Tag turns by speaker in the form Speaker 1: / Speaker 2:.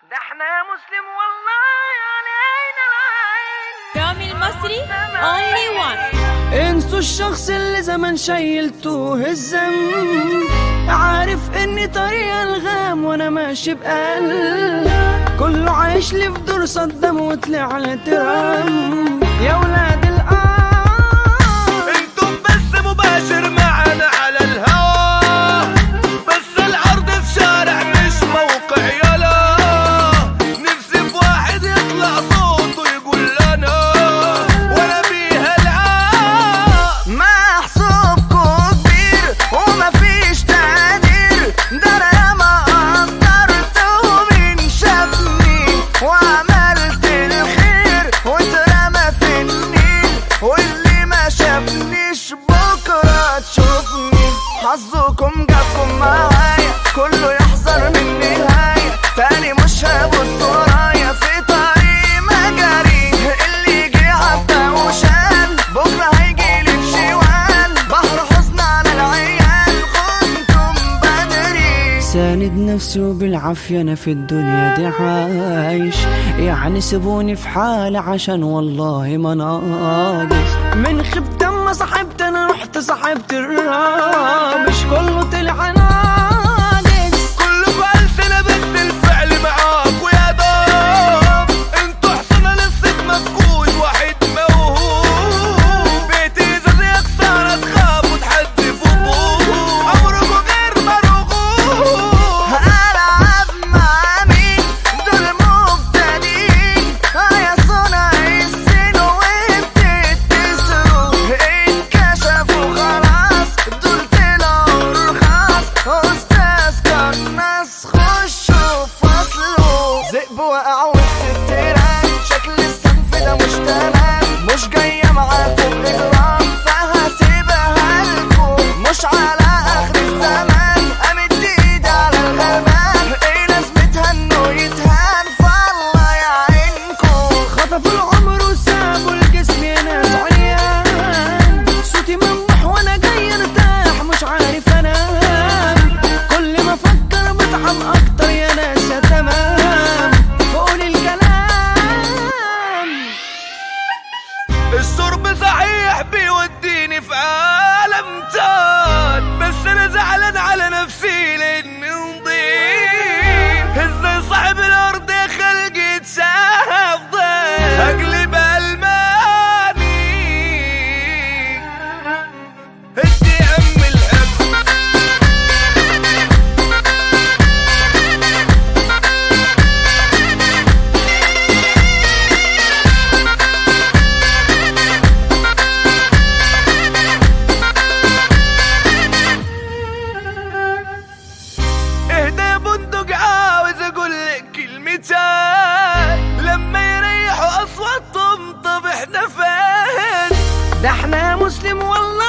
Speaker 1: ده احنا مسلم والله علينا العين
Speaker 2: رامي المصري only one
Speaker 3: انسوا الشخص اللي زمان شايلته الذنب عارف اني طريق الغام وانا ماشي بقلب كله عايش لي في دور صدام وطلع ترام يا ولاد الآن
Speaker 4: انتم بس مباشر معنا على الهوا بس العرض في شارع مش موقع يلا نفسي في واحد يطلع صوته يقول لنا وانا بيها العاب
Speaker 3: محسوبكوا كبير وما فيش تقدير ده انا ما قدرت ومين شافني وعملت الخير واترمى في النيل واللي ما شافنيش بكره تشوفني حظكم جابكم معايا كله يحذر من نهاية تاني مش هبص ورايا في طريق مجاري اللي يجي عدى وشال بكره هيجيلي في شوال بحر حزن على العيال كنتم بدري ساند نفسي وبالعافية أنا في الدنيا دي عايش يعني سيبوني في حالي عشان والله ما ناقص من خبت أما صاحبت أنا رحت صاحبت الراب مش كله طلع ناقص
Speaker 4: كله بألسنة بس الفعل معاك ويا دوب انتوا حصنا لسه مفقود واحد موهوب بيتي زي خسارة تخاف وتحدي فوقوه عمركوا غير مرغوب
Speaker 3: ألعب مع مين دول مبتدئين يا صنع السن وبتتسروا اتكشفوا خلاص دول طلعوا رخاص أستاذ كان ناس خشوا فصلوا ذئب وقع وسط التيران شكل الصنف ده مش تمام مش جاية معاكم إجرام فهسيبها لكم مش على آخر الزمان أمد إيدي على الغمام إيه لازمتها إنه يتهان فالله يعينكم خطفوا العمر وسابوا الجسم يا ناس عريان صوتي ممدوح وأنا جاي ارتاح مش عارف أنام كل ما أفكر بتعب أكتر يا ناس يا تمام فقول الكلام
Speaker 4: الشرب صحيح بيوديني في عالم تان بس انا زعلان على نفسي لاني نضيف ازاي صاحب الارض يا خلقي يتشاف ضيف اقلب الماني ادي ام الحب اهدى بندق عاوز اقول لك كلمتين لما يريحوا اصواتهم طب احنا فين
Speaker 3: ده احنا مسلم والله